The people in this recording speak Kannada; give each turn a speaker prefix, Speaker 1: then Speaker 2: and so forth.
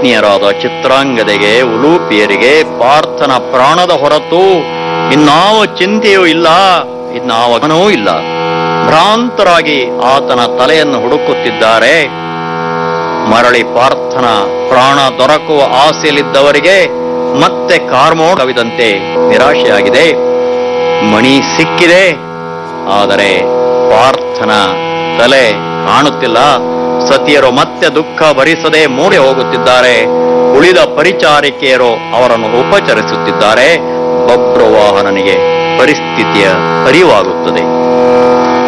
Speaker 1: ಪತ್ನಿಯರಾದ ಚಿತ್ರಾಂಗದೆಗೆ ಉಲೂಪಿಯರಿಗೆ ಪಾರ್ಥನ ಪ್ರಾಣದ ಹೊರತು ಇನ್ನಾವ ಚಿಂತೆಯೂ ಇಲ್ಲ ಇನ್ನಾವ ಗಮನವೂ ಇಲ್ಲ ಭ್ರಾಂತರಾಗಿ ಆತನ ತಲೆಯನ್ನು ಹುಡುಕುತ್ತಿದ್ದಾರೆ ಮರಳಿ ಪಾರ್ಥನ ಪ್ರಾಣ ದೊರಕುವ ಆಸೆಯಲ್ಲಿದ್ದವರಿಗೆ ಮತ್ತೆ ಕಾರ್ಮೋಡವಿದಂತೆ ನಿರಾಶೆಯಾಗಿದೆ ಮಣಿ ಸಿಕ್ಕಿದೆ ಆದರೆ ಪಾರ್ಥನ ತಲೆ ಕಾಣುತ್ತಿಲ್ಲ ಸತಿಯರು ಮತ್ತೆ ದುಃಖ ಭರಿಸದೆ ಮೂಡೆ ಹೋಗುತ್ತಿದ್ದಾರೆ ಉಳಿದ ಪರಿಚಾರಿಕೆಯರು ಅವರನ್ನು ಉಪಚರಿಸುತ್ತಿದ್ದಾರೆ ಬಬ್ರವಾಹನನಿಗೆ ಪರಿಸ್ಥಿತಿಯ ಅರಿವಾಗುತ್ತದೆ